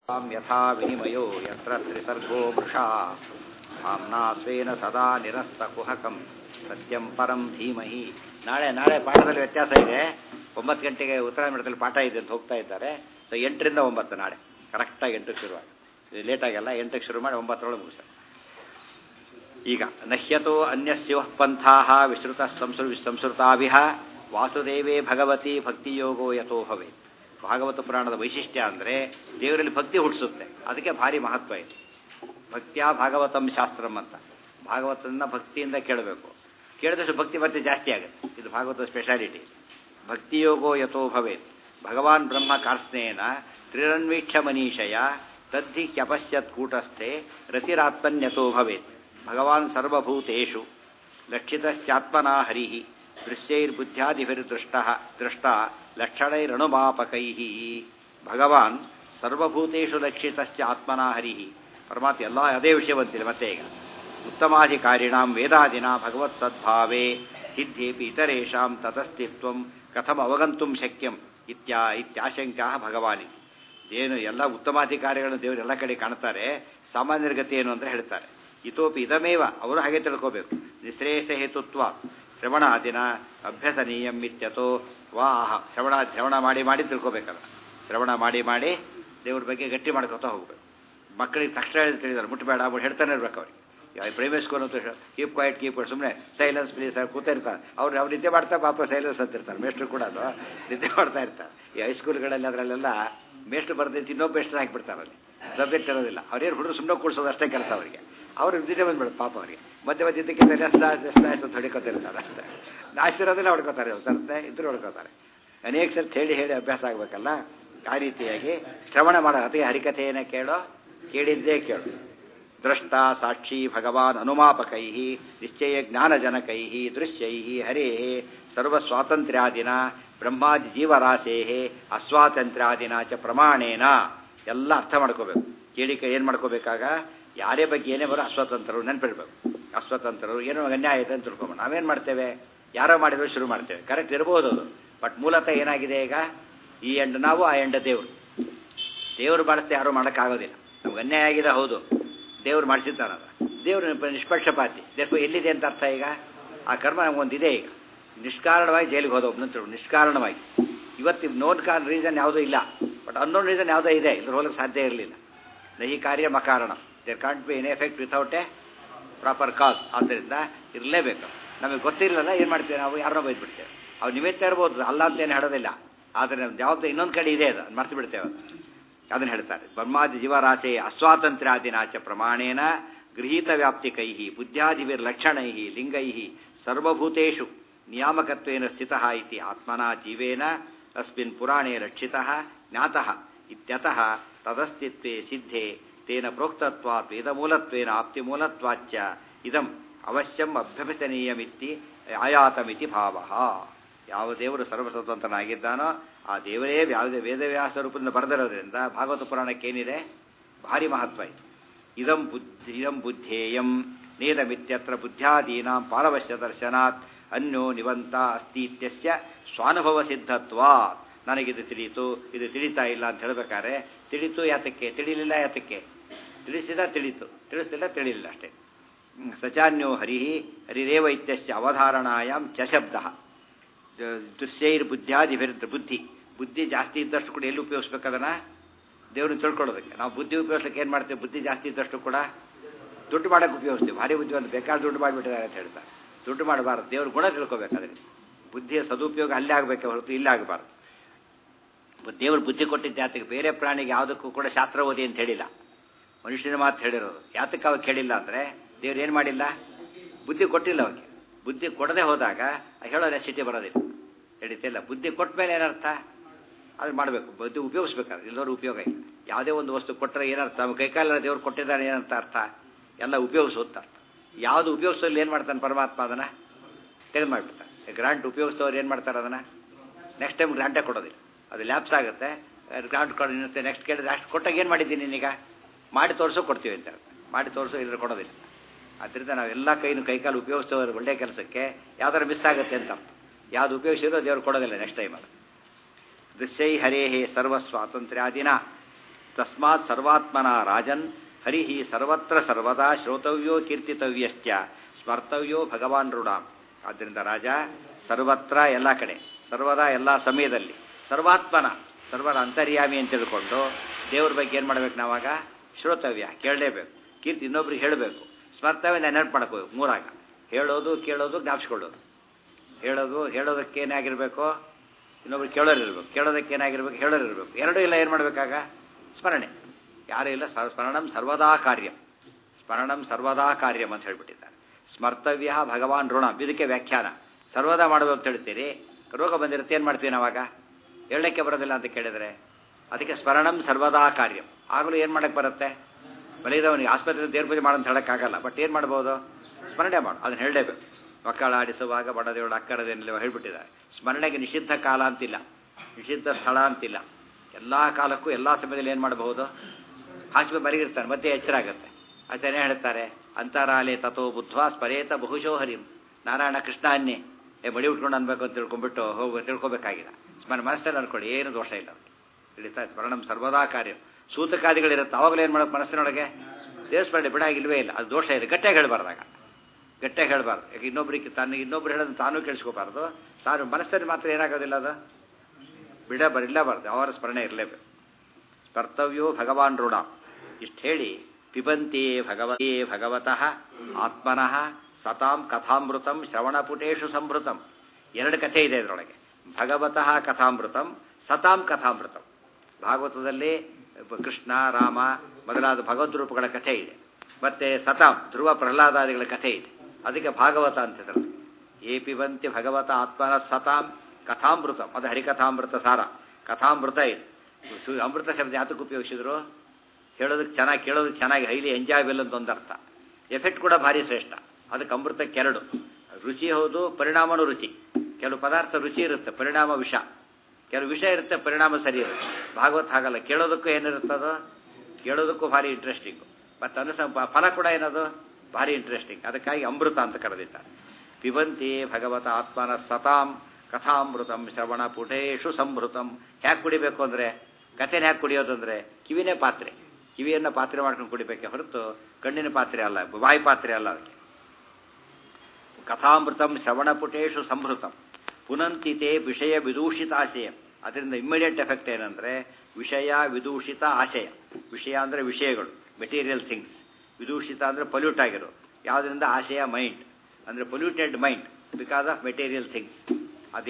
तां यथा विनिमयो यत्र त्रिसर्गो मृषा भाम्ना स्वेन सदा निरस्तकुहकं ಸತ್ಯಂ ಪರಂ ಧೀಮಹಿ ನಾಳೆ ನಾಳೆ ಪಾಠದಲ್ಲಿ ವ್ಯತ್ಯಾಸ ಇದೆ ಒಂಬತ್ತು ಗಂಟೆಗೆ ಉತ್ತರ ಮಠದಲ್ಲಿ ಪಾಠ ಇದೆ ಅಂತ ಹೋಗ್ತಾ ಇದ್ದಾರೆ ಸೊ ಎಂಟರಿಂದ ಒಂಬತ್ತು ನಾಳೆ ಕರೆಕ್ಟಾಗಿ ಎಂಟಕ್ಕೆ ಶುರುವಾಗಿ ಲೇಟಾಗಲ್ಲ ಎಂಟಕ್ಕೆ ಶುರು ಮಾಡಿ ಒಂಬತ್ತರೊಳಗೆ ಮುಗಿಸ ಈಗ ನಹ್ಯತೋ ಅನ್ಯಸ್ಯ ಪಂಥಾ ವಿಶ್ರುತ ಸಂಸ್ಕೃ ಸಂಸ್ಕೃತಾಭಿಹ ವಾಸುದೇವೇ ಭಗವತಿ ಭಕ್ತಿಯೋಗೋ ಯಥೋ ಭವೇತ್ ಭಾಗವತ ಪುರಾಣದ ವೈಶಿಷ್ಟ್ಯ ಅಂದರೆ ದೇವರಲ್ಲಿ ಭಕ್ತಿ ಹುಟ್ಟಿಸುತ್ತೆ ಅದಕ್ಕೆ ಭಾರಿ ಮಹತ್ವ ಇದೆ ಭಕ್ತಿಯ ಭಾಗವತಂ ಶಾಸ್ತ್ರಂ ಅಂತ ಭಾಗವತನ ಭಕ್ತಿಯಿಂದ ಕೇಳಬೇಕು ಕೇಳಿದಷ್ಟು ಭಕ್ತಿ ಮತ್ತೆ ಜಾಸ್ತಿ ಆಗುತ್ತೆ ಇದು ಭಾಗವತ ಸ್ಪೆಷಾಲಿಟಿ ಭಕ್ತಿಯೋಗೋ ಯಥೋ ಭವೇತ್ ಭಗವಾನ್ ಬ್ರಹ್ಮ ಕಾರ್ಸ್ನೇನ ತ್ರಿರನ್ವೀಕ್ಷ ಮನೀಷಯ ತದ್ಧಿ ಕ್ಯಪಶ್ಯತ್ ಕೂಟಸ್ಥೆ ರತಿರಾತ್ಮನ್ಯಥೋ ಭವೇತ್ ಭಗವಾನ್ ಸರ್ವಭೂತೇಷು ಲಕ್ಷಿತಶ್ಚಾತ್ಮನಾ ಹರಿ ದೃಶ್ಯೈರ್ಬುದ್ಧ್ಯಾದಿಭಿರ್ದೃಷ್ಟ ದೃಷ್ಟ ಲಕ್ಷಣೈರಣುಮಾಪಕೈ ಭಗವಾನ್ ಸರ್ವಭೂತೇಷು ಲಕ್ಷಿತಶ್ಚ ಆತ್ಮನಾ ಹರಿ ಪರಮಾತ್ಮ ಎಲ್ಲ ಅದೇ ವಿಷಯ ಬಂತಿದೆ ಮತ್ತೆ ಈಗ ಉತ್ತಮಾಧಿಕಾರಿಣಾಂ ವೇದಾದಿನ ಭಗವತ್ ಸದ್ಭಾವೇ ಸಿದ್ಧೇಪಿ ಇತರೇಷಾಂ ತತಸ್ತಿತ್ವಂ ಕಥಮ ಅವಗಂತುಂ ಶಕ್ಯಂ ಇತ್ಯಾ ಇತ್ಯಾಶಂಕಾ ಭಗವಾನಿ ಏನು ಎಲ್ಲ ಉತ್ತಮಾಧಿಕಾರಿಗಳನ್ನು ದೇವರು ಎಲ್ಲ ಕಡೆ ಕಾಣ್ತಾರೆ ಸಾಮಾನ್ಯರ ಗತಿ ಏನು ಅಂತ ಹೇಳ್ತಾರೆ ಇತೋಪಿ ಇದಮೇವ ಅವರು ಹಾಗೆ ತಿಳ್ಕೋಬೇಕು ನಿಶ್ರೇಷ ಹೇತುತ್ವ ಶ್ರವಣಾದಿನ ಅಭ್ಯಸನೀಯಂ ಇತ್ಯತೋ ವಾಹ ಶ್ರವಣ ಶ್ರವಣ ಮಾಡಿ ಮಾಡಿ ತಿಳ್ಕೋಬೇಕಲ್ಲ ಶ್ರವಣ ಮಾಡಿ ಮಾಡಿ ದೇವ್ರ ಬಗ್ಗೆ ಗಟ್ಟಿ ಮಾಡ್ಕೊತಾ ಹೋಗ್ಬೇಕು ಮಕ್ಕಳಿಗೆ ತಕ್ಷಣ ಹೇಳಿ ತಿಳಿದಾರೆ ಮುಟ್ಟಬೇಡ ಅವ್ರು ಹೇಳ್ತಾನೆ ಇರ್ಬೇಕು ಅವ್ರಿಗೆ ಪ್ರೈವೇಟ್ ಸ್ಕೂಲ್ ಅಂತ ಕೀಪ್ ಕ್ವೈಟ್ ಕೀಪ್ ಸುಮ್ಮನೆ ಸೈಲೆನ್ಸ್ ಪ್ಲೀಸ್ ಕೂತಾ ಇರ್ತಾರೆ ಅವ್ರು ಅವ್ರು ನಿದ್ದೆ ಮಾಡ್ತಾ ಪಾಪ ಸೈಲೆನ್ಸ್ ಅಂತಿರ್ತಾರೆ ಮೇಷ್ಟ್ರು ಕೂಡ ನಿದ್ದೆ ಮಾಡ್ತಾ ಇರ್ತಾರೆ ಈ ಹೈಸ್ಕೂಲ್ಗಳಲ್ಲಿ ಅದರಲ್ಲೆಲ್ಲ ಮೇಷ್ಟ್ರು ಬರ್ದೈತಿ ಇನ್ನೊಬ್ಬ ಮೇಷ್ಟ್ರು ಹಾಕಿಬಿಡ್ತಾರೆ ಅಲ್ಲಿ ಸಬ್ಜೆಕ್ಟ್ ಇರೋದಿಲ್ಲ ಅವ್ರೇನು ಹುಡುಗರು ಸುಮ್ಮನೆ ಕೂಡ್ಸೋದು ಅಷ್ಟೇ ಕೆಲಸ ಅವರಿಗೆ ಅವ್ರು ನಿದ್ದೆ ಬಂದ್ಬಿಡುತ್ತೆ ಪಾಪ ಅವರಿಗೆ ಮಧ್ಯೆ ಮಧ್ಯೆ ಇದಕ್ಕೆ ರೆಸ್ಟ್ ಅಂತ ಹೊಡಿಕೋತಿರ್ತಾರೆ ಅಷ್ಟೇ ನಾಚಿರೋದಿಲ್ಲ ಹೊಡ್ಕೋತಾರೆ ಸರ್ತೆ ಇದ್ರು ಹೊಡ್ಕೋತಾರೆ ಅನೇಕ ಸರ್ತಿ ಹೇಳಿ ಹೇಳಿ ಅಭ್ಯಾಸ ಆಗಬೇಕಲ್ಲ ಆ ರೀತಿಯಾಗಿ ಶ್ರವಣ ಮಾಡೋ ಅದೇ ಹರಿಕಥೆಯನ್ನು ಕೇಳೋ ಕೇಳಿದ್ದೇ ಕೇಳು ದ್ರಷ್ಟ ಸಾಕ್ಷಿ ಭಗವಾನ್ ಅನುಮಾಪಕೈ ನಿಶ್ಚಯ ಜ್ಞಾನಜನಕೈ ದೃಶ್ಯೈ ಹರೇ ಸರ್ವಸ್ವಾತಂತ್ರ್ಯಾದಿನ ಬ್ರಹ್ಮಾದಿ ಜೀವರಾಶೇ ಅಸ್ವಾತಂತ್ರ್ಯಾದಿನ ಚ ಪ್ರಮಾಣೇನ ಎಲ್ಲ ಅರ್ಥ ಮಾಡ್ಕೋಬೇಕು ಕೇಳಿಕ ಏನು ಮಾಡ್ಕೋಬೇಕಾಗ ಯಾರೇ ಬಗ್ಗೆ ಏನೇ ಬರೋ ಅಸ್ವತಂತ್ರರು ನೆನಪಿಡ್ಬೇಕು ಅಸ್ವತಂತ್ರರು ಏನೋ ಅನ್ಯಾಯ ಇದೆ ಅಂತ ತಿಳ್ಕೊಬೋದು ನಾವೇನು ಮಾಡ್ತೇವೆ ಯಾರೋ ಮಾಡಿದ್ರು ಶುರು ಮಾಡ್ತೇವೆ ಕರೆಕ್ಟ್ ಇರ್ಬೋದು ಅದು ಬಟ್ ಮೂಲತಃ ಏನಾಗಿದೆ ಈಗ ಈ ಎಂಡ್ ನಾವು ಆ ಎಂಡ ದೇವರು ದೇವರು ಮಾಡಿಸ್ತೆ ಯಾರೂ ಮಾಡೋಕ್ಕಾಗೋದಿಲ್ಲ ನಮ್ಗೆ ಅನ್ಯಾಯ ಆಗಿದೆ ಹೌದು ದೇವ್ರು ಮಾಡಿಸಿದ್ದಾನಲ್ಲ ದೇವರು ನಿಷ್ಪಕ್ಷಪಾತಿ ದೇವ್ರು ಎಲ್ಲಿದೆ ಅಂತ ಅರ್ಥ ಈಗ ಆ ಕರ್ಮ ನಮಗೊಂದಿದೆ ಈಗ ನಿಷ್ಕಾರಣವಾಗಿ ಜೈಲಿಗೆ ಹೋದ ಒಬ್ಬನಂತರು ನಿಷ್ಕಾರಣವಾಗಿ ಇವತ್ತು ನೋನ್ ಕಾರಣ ರೀಸನ್ ಯಾವುದೂ ಇಲ್ಲ ಬಟ್ ಅನ್ನೋನ್ ರೀಸನ್ ಯಾವುದೋ ಇದೆ ಇದ್ರ ಹೋಗಕ್ಕೆ ಸಾಧ್ಯ ಇರಲಿಲ್ಲ ನಹಿ ಕಾರ್ಯ ಮಕಾರಣ there can't be an effect without a proper cause ಆದ್ದರಿಂದ ಇರಲೇಬೇಕು ನಮಗೆ ಗೊತ್ತಿರಲಿಲ್ಲ ಏನು ಮಾಡ್ತೇವೆ ನಾವು ಯಾರನ್ನೋ ಬೈದ್ಬಿಡ್ತೇವೆ ಅವ್ರು ನಿಮಿತ್ತ ಇರ್ಬೋದು ಅಲ್ಲ ಅಂತ ಏನು ಹೇಳೋದಿಲ್ಲ ಆದರೆ ನಮ್ಮ ಜವಾಬ್ದಾರಿ ಇನ್ನೊಂದು ಕಡೆ ಇದೆ ಅದು ಮರ್ತು ಬಿಡ್ತೇವೆ ಅದು ಅದನ್ನು ಹೇಳ್ತಾರೆ ಬ್ರಹ್ಮಾದಿ ಜೀವರಾಶೆ ಅಸ್ವಾತಂತ್ರ್ಯಾದಿನಾಚ ಪ್ರಮಾಣೇನ ಗೃಹೀತ ವ್ಯಾಪ್ತಿ ಕೈ ಬುದ್ಧ್ಯಾದಿಭಿರ್ಲಕ್ಷಣೈ ಲಿಂಗೈ ಸರ್ವಭೂತೇಷು ನಿಯಾಮಕತ್ವೇನ ಸ್ಥಿತ ಇತಿ ಆತ್ಮನಾ ಜೀವೇನ ಅಸ್ಮಿನ್ ಪುರಾಣೇ ರಕ್ಷಿತ ಜ್ಞಾತಃ ಇತ್ಯತಃ ತದಸ್ತಿತ್ವೇ ಸಿದ್ಧೆ ತೇನ ಪ್ರೋಕ್ತತ್ವಾತ್ ವೇದಮೂಲತ್ವೇನ ಆಪ್ತಿಮೂಲತ್ವಾಚ್ಚ ಇದಂ ಅವಶ್ಯಂ ಅಭ್ಯಸನೀಯಮಿತಿ ಆಯಾತಮಿತಿ ಭಾವ ಯಾವ ದೇವರು ಸರ್ವಸ್ವತಂತ್ರನಾಗಿದ್ದಾನೋ ಆ ದೇವರೇ ಯಾವುದೇ ವೇದವ್ಯಾಸ ರೂಪದಿಂದ ಬರೆದಿರೋದ್ರಿಂದ ಭಾಗವತ ಪುರಾಣಕ್ಕೇನಿದೆ ಭಾರಿ ಮಹತ್ವ ಇದೆ ಇದಂ ಬುದ್ಧಿ ಇದಂ ಬುದ್ಧೇಯಂ ನೇದಮಿತ್ಯತ್ರ ಬುದ್ಧ್ಯಾದೀನಾಂ ಪಾರವಶ್ಯ ದರ್ಶನಾತ್ ಅನ್ಯೋ ನಿವಂತ ಅಸ್ತಿ ಇತ್ಯಸ್ಯ ಸ್ವಾನುಭವ ಸಿದ್ಧತ್ವಾ ನನಗಿದು ತಿಳಿಯಿತು ಇದು ತಿಳಿತಾ ಇಲ್ಲ ಅಂತ ಹೇಳ್ಬೇಕಾದ್ರೆ ತಿಳಿತು ಯಾತಕ್ಕೆ ತಿಳಿಲಿಲ್ಲ ಯಾತಕ್ಕೆ ತಿಳಿಸಿದ ತಿಳಿತು ತಿಳಿಸಲಿಲ್ಲ ತಿಳಿಲಿಲ್ಲ ಅಷ್ಟೇ ಸಚಾನ್ಯೋ ಹರಿ ಹರಿರೇವ ಇತ್ಯಸ್ಯ ಅವಧಾರಣಾಯಾಮ್ ಚ ಶಬ್ದ ದೃಶ್ಯೈರ್ ಬುದ್ಧ್ಯಾದಿಭಿರ್ ಬುದ್ಧಿ ಬುದ್ಧಿ ಜಾಸ್ತಿ ಇದ್ದಷ್ಟು ಕೂಡ ಎಲ್ಲಿ ಉಪಯೋಗಿಸ್ಬೇಕು ಅದನ್ನು ದೇವ್ರನ್ನ ತಿಳ್ಕೊಳ್ಳೋದಕ್ಕೆ ನಾವು ಬುದ್ಧಿ ಉಪಯೋಗಿಸ್ಲಿಕ್ಕೆ ಏನು ಮಾಡ್ತೇವೆ ಬುದ್ಧಿ ಜಾಸ್ತಿ ಇದ್ದಷ್ಟು ಕೂಡ ದುಡ್ಡು ಮಾಡೋಕ್ಕೆ ಉಪಯೋಗಿಸ್ತೀವಿ ಭಾರಿ ಬುದ್ಧಿ ಒಂದು ಬೇಕಾದ್ರೆ ದುಡ್ಡು ಮಾಡಿಬಿಟ್ಟಿದ್ದಾರೆ ಅಂತ ಹೇಳ್ತಾರೆ ದುಡ್ಡು ಮಾಡಬಾರ್ದು ದೇವ್ರ ಗುಣ ತಿಳ್ಕೊಬೇಕಾದ್ರೆ ಬುದ್ಧಿಯ ಸದುಪಯೋಗ ಅಲ್ಲೇ ಆಗಬೇಕೆ ಹೊರತು ಇಲ್ಲೇ ಆಗಬಾರ್ದು ದೇವ್ರ ಬುದ್ಧಿ ಕೊಟ್ಟಿದ್ದ ಯಾತಕ್ಕೆ ಬೇರೆ ಪ್ರಾಣಿಗೆ ಯಾವುದಕ್ಕೂ ಕೂಡ ಶಾಸ್ತ್ರ ಓದಿ ಅಂತ ಹೇಳಿಲ್ಲ ಮನುಷ್ಯನ ಮಾತು ಹೇಳಿರೋದು ಯಾತಕ್ಕೆ ಅವಾಗ ಕೇಳಿಲ್ಲ ಅಂದರೆ ದೇವ್ರು ಏನು ಮಾಡಿಲ್ಲ ಬುದ್ಧಿ ಕೊಟ್ಟಿಲ್ಲ ಅವಕ್ಕೆ ಬುದ್ಧಿ ಕೊಡದೆ ಹೋದಾಗ ಹೇಳೋ ನೆಸಿಟಿ ಬರೋದಿಲ್ಲ ನಡೀತಿಲ್ಲ ಬುದ್ಧಿ ಕೊಟ್ಟ ಮೇಲೆ ಏನರ್ಥ ಅದು ಮಾಡಬೇಕು ಬುದ್ಧಿ ಉಪಯೋಗಿಸ್ಬೇಕಾದ್ರೆ ಎಲ್ಲರೂ ಉಪಯೋಗ ಇಲ್ಲ ಯಾವುದೇ ಒಂದು ವಸ್ತು ಕೊಟ್ಟರೆ ಏನರ್ಥ ನಮ್ಮ ಕೈಕಾಲ ದೇವ್ರು ಕೊಟ್ಟಿದ್ದಾನೆ ಏನಂತ ಅರ್ಥ ಎಲ್ಲ ಉಪಯೋಗಿಸೋತ್ತ ಅರ್ಥ ಯಾವುದು ಉಪಯೋಗಿಸೋಲ್ಲಿ ಏನು ಮಾಡ್ತಾನೆ ಪರಮಾತ್ಮ ಅದನ್ನು ತೆಗೆದು ಮಾಡಿಬಿಡ್ತಾನೆ ಗ್ರಾಂಟ್ ಉಪಯೋಗಿಸ್ತವ್ರು ಏನು ಮಾಡ್ತಾರೆ ಅದನ್ನು ನೆಕ್ಸ್ಟ್ ಟೈಮ್ ಗ್ರಾಂಟೇ ಕೊಡೋದಿಲ್ಲ ಅದು ಲ್ಯಾಪ್ಸ್ ಆಗುತ್ತೆ ಗ್ರಾಂಟ್ ಕೊಡೋ ನೆಕ್ಸ್ಟ್ ಕೇಳಿದ್ರೆ ಅಷ್ಟು ಕೊಟ್ಟಾಗ ಏನು ಮಾಡಿದ್ದೀನಿ ನೀನೀಗ ಮಾಡಿ ತೋರಿಸೋ ಕೊಡ್ತೀವಿ ಅಂತ ಮಾಡಿ ತೋರಿಸೋ ಇದ್ರೆ ಕೊಡೋದಿಲ್ಲ ಆದ್ದರಿಂದ ನಾವೆಲ್ಲ ಕೈನು ಕೈಕಾಲು ಉಪಯೋಗಿಸ್ತೇವೆ ಒಳ್ಳೆಯ ಕೆಲಸಕ್ಕೆ ಯಾವ್ದಾರು ಮಿಸ್ ಆಗುತ್ತೆ ಅಂತ ಅರ್ಥ ಯಾವ್ದು ಉಪಯೋಗಿಸಿರೋ ದೇವ್ರು ಕೊಡೋದಿಲ್ಲ ನೆಕ್ಸ್ಟ್ ಟೈಮಲ್ಲಿ ದೃಶ್ಯೈ ಹರೇ ಸರ್ವ ಸ್ವಾತಂತ್ರ್ಯಾದಿನ ತಸ್ಮಾತ್ ಸರ್ವಾತ್ಮನ ರಾಜನ್ ಹರಿ ಸರ್ವತ್ರ ಸರ್ವದಾ ಶ್ರೋತವ್ಯೋ ಕೀರ್ತಿತವ್ಯಶ್ಚ ಸ್ಮರ್ತವ್ಯೋ ಭಗವಾನ್ ಋಣಾಂ ಆದ್ದರಿಂದ ರಾಜ ಸರ್ವತ್ರ ಎಲ್ಲ ಕಡೆ ಸರ್ವದಾ ಎಲ್ಲ ಸಮಯದಲ್ಲಿ ಸರ್ವಾತ್ಮನ ಸರ್ವರ ಅಂತರ್ಯಾಮಿ ಅಂತ ತಿಳ್ಕೊಂಡು ದೇವ್ರ ಬಗ್ಗೆ ಏನು ಮಾಡ್ಬೇಕು ನಾವಾಗ ಶ್ರೋತವ್ಯ ಕೇಳಲೇಬೇಕು ಕೀರ್ತಿ ಇನ್ನೊಬ್ರಿಗೆ ಹೇಳಬೇಕು ಸ್ಮರ್ತವ್ಯ ನೆನಪು ಮಾಡ್ಕೋಬೇಕು ಮೂರಾಗ ಹೇಳೋದು ಕೇಳೋದು ಜ್ಞಾಪಿಸ್ಕೊಳ್ಳೋದು ಹೇಳೋದು ಹೇಳೋದಕ್ಕೆ ಏನಾಗಿರ್ಬೇಕು ಇನ್ನೊಬ್ರು ಕೇಳೋರು ಇರಬೇಕು ಕೇಳೋದಕ್ಕೆ ಏನಾಗಿರ್ಬೇಕು ಹೇಳೋರು ಇರಬೇಕು ಎರಡೂ ಇಲ್ಲ ಏನು ಮಾಡಬೇಕಾಗ ಸ್ಮರಣೆ ಯಾರೂ ಇಲ್ಲ ಸ- ಸ್ಮರಣಂ ಸರ್ವದಾ ಕಾರ್ಯಂ ಸ್ಮರಣಂ ಸರ್ವದಾ ಕಾರ್ಯಂ ಅಂತ ಹೇಳ್ಬಿಟ್ಟಿದ್ದಾರೆ ಸ್ಮರ್ತವ್ಯ ಭಗವಾನ್ ಋಣಂ ಇದಕ್ಕೆ ವ್ಯಾಖ್ಯಾನ ಸರ್ವದಾ ಮಾಡಬೇಕು ಅಂತ ಹೇಳ್ತೀರಿ ರೋಗ ಬಂದಿರುತ್ತೆ ಏನು ಮಾಡ್ತೀವಿ ನಾವಾಗ ಹೇಳಕ್ಕೆ ಬರೋದಿಲ್ಲ ಅಂತ ಕೇಳಿದರೆ ಅದಕ್ಕೆ ಸ್ಮರಣಂ ಸರ್ವದಾ ಕಾರ್ಯಂ ಆಗಲೂ ಏನು ಮಾಡಕ್ಕೆ ಬರುತ್ತೆ ಬಲಿದವನಿಗೆ ಆಸ್ಪತ್ರೆ ದೇವ್ರ ಪೂಜೆ ಮಾಡಂತ ಹೇಳೋಕ್ಕಾಗಲ್ಲ ಬಟ್ ಏನು ಮಾಡ್ಬೋದು ಸ್ಮರಣೆ ಮಾಡು ಅದನ್ನು ಹೇಳಲೇಬೇಕು ಮಕ್ಕಳ ಆಡಿಸುವಾಗ ಬಡದೇವಳು ಅಕ್ಕರದೇನಿಲ್ಲ ಹೇಳ್ಬಿಟ್ಟಿದ್ದಾರೆ ಸ್ಮರಣೆಗೆ ನಿಷಿದ್ಧ ಕಾಲ ಅಂತಿಲ್ಲ ನಿಷಿದ್ಧ ಸ್ಥಳ ಅಂತಿಲ್ಲ ಎಲ್ಲ ಕಾಲಕ್ಕೂ ಎಲ್ಲ ಸಮಯದಲ್ಲಿ ಏನು ಮಾಡಬಹುದು ಹಾಸಿಗೆ ಬರಿಗಿರ್ತಾನೆ ಮತ್ತೆ ಎಚ್ಚರ ಆಗುತ್ತೆ ಆಚಾರ್ಯ ಹೇಳ್ತಾರೆ ಅಂತರಾಲೆ ತಥೋ ಬುದ್ಧ್ವಾ ಸ್ಮರೇತ ಬಹುಶೋ ಹರಿಂ ನಾರಾಯಣ ಕೃಷ್ಣ ಅನ್ನಿ ಏ ಬಡಿ ಉಟ್ಕೊಂಡು ಅನ್ಬೇಕು ಅಂತ ತಿಳ್ಕೊಂಡ್ಬಿಟ್ಟು ಹೋಗಿ ತಿಳ್ಕೊಬೇಕಾಗಿಲ್ಲ ಸ್ಮರಣ ಮನಸ್ಸಲ್ಲಿ ಅನ್ಕೊಳ್ಳಿ ಏನು ದೋಷ ಇಲ್ಲ ಹಿಡಿತಾ ಸ್ಮರಣಂ ಸರ್ವದಾ ಕಾರ್ಯ ಸೂತಕಾದಿಗಳಿರುತ್ತೆ ಅವಾಗಲೇ ಏನು ಮಾಡೋದು ಮನಸ್ಸಿನೊಳಗೆ ದೇವಸ್ಮರಣೆ ಬಿಡಾಗಿಲ್ವೇ ಇಲ್ಲ ಅದು ದೋಷ ಇದೆ ಗಟ್ಟಿಯಾಗಿ ಹೇಳಬಾರ್ದಾಗ ಗಟ್ಟಿಯಾಗಿ ಹೇಳಬಾರ್ದು ಯಾಕೆ ಇನ್ನೊಬ್ರಿಗೆ ತಾನು ಇನ್ನೊಬ್ರು ಹೇಳೋದು ತಾನೂ ಕೇಳಿಸ್ಕೋಬಾರ್ದು ತಾನು ಮನಸ್ಸಲ್ಲಿ ಮಾತ್ರ ಏನಾಗೋದಿಲ್ಲ ಅದು ಬಿಡ ಬರಿಲ್ಲಬಾರ್ದು ಅವರ ಸ್ಮರಣೆ ಇರಲೇಬೇಕು ಕರ್ತವ್ಯೋ ಭಗವಾನ್ ಋಣ ಇಷ್ಟು ಹೇಳಿ ಪಿಬಂತಿ ಭಗವತೇ ಭಗವತಃ ಆತ್ಮನಃ ಸತಾಂ ಕಥಾಮೃತಂ ಶ್ರವಣಪುಟೇಶು ಸಂಭೃತಂ ಎರಡು ಕಥೆ ಇದೆ ಇದರೊಳಗೆ ಭಗವತಃ ಕಥಾಮೃತಂ ಸತಾಂ ಕಥಾಮೃತಂ ಭಾಗವತದಲ್ಲಿ ಕೃಷ್ಣ ರಾಮ ಮೊದಲಾದ ಭಗವದ್ ರೂಪಗಳ ಕಥೆ ಇದೆ ಮತ್ತೆ ಸತಾಂ ಧ್ರುವ ಪ್ರಹ್ಲಾದಾದಿಗಳ ಕಥೆ ಇದೆ ಅದಕ್ಕೆ ಭಾಗವತ ಅಂತ ಹೆಸರು ಏ ಪಿಬಂತಿ ಭಗವತ ಆತ್ಮನ ಸತಾಂ ಕಥಾಮೃತಂ ಅದು ಹರಿಕಥಾಮೃತ ಸಾರ ಕಥಾಮೃತ ಇದೆ ಸು- ಅಮೃತ ಶಬ್ದ ಯಾತಕ್ಕೆ ಉಪಯೋಗಿಸಿದ್ರು ಹೇಳೋದಕ್ಕೆ ಚೆನ್ನಾಗಿ ಕೇಳೋದಕ್ಕೆ ಚೆನ್ನಾಗಿ ಹೈಲಿ ಎಂಜಾಯಬಲ್ ಅಂತ ಒಂದು ಅರ್ಥ ಎಫೆಕ್ಟ್ ಕೂಡ ಭಾರಿ ಶ್ರೇಷ್ಠ ಅದಕ್ಕೆ ಅಮೃತಕ್ಕೆ ಎರಡು ರುಚಿ ಹೌದು ಪರಿಣಾಮನೂ ರುಚಿ ಕೆಲವು ಪದಾರ್ಥ ರುಚಿ ಇರುತ್ತೆ ಪರಿಣಾಮ ವಿಷ ಕೆಲವು ವಿಷಯ ಇರುತ್ತೆ ಪರಿಣಾಮ ಸರಿ ಇರುತ್ತೆ ಭಾಗವತ್ ಹಾಗಲ್ಲ ಕೇಳೋದಕ್ಕೂ ಏನಿರುತ್ತದೋ ಕೇಳೋದಕ್ಕೂ ಭಾರಿ ಇಂಟ್ರೆಸ್ಟಿಂಗು ಮತ್ತು ಅನುಸ ಫಲ ಕೂಡ ಏನದು ಭಾರಿ ಇಂಟ್ರೆಸ್ಟಿಂಗ್ ಅದಕ್ಕಾಗಿ ಅಮೃತ ಅಂತ ಕರೆದಿದ್ದಾರೆ ಪಿಬಂತಿ ಭಗವತ ಆತ್ಮನ ಸತಾಂ ಕಥಾಮೃತಂ ಶ್ರವಣ ಪುಟೇಶು ಸಂಭೃತಂ ಹ್ಯಾಕೆ ಕುಡಿಬೇಕು ಅಂದರೆ ಕಥೆನ ಹ್ಯಾಕೆ ಕುಡಿಯೋದು ಅಂದರೆ ಕಿವಿನೇ ಪಾತ್ರೆ ಕಿವಿಯನ್ನು ಪಾತ್ರೆ ಮಾಡ್ಕೊಂಡು ಕುಡಿಬೇಕೆ ಹೊರತು ಕಣ್ಣಿನ ಪಾತ್ರೆ ಅಲ್ಲ ಬಾಯಿ ಪಾತ್ರೆ ಅಲ್ಲ ಅದಕ್ಕೆ ಕಥಾಮೃತಂ ಶ್ರವಣಪುಟೇಶು ಸಂಭೃತಂ ಪುನಂತಿತೆ ವಿಷಯ ವಿದೂಷಿತ ಆಶಯ ಅದರಿಂದ ಇಮ್ಮಿಡಿಯೇಟ್ ಎಫೆಕ್ಟ್ ಏನಂದರೆ ವಿಷಯ ವಿದೂಷಿತ ಆಶಯ ವಿಷಯ ಅಂದರೆ ವಿಷಯಗಳು ಮೆಟೀರಿಯಲ್ ಥಿಂಗ್ಸ್ ವಿದೂಷಿತ ಅಂದರೆ ಪೊಲ್ಯೂಟ್ ಆಗಿರೋ ಯಾವುದರಿಂದ ಆಶಯ ಮೈಂಡ್ ಅಂದರೆ polluted mind because of material things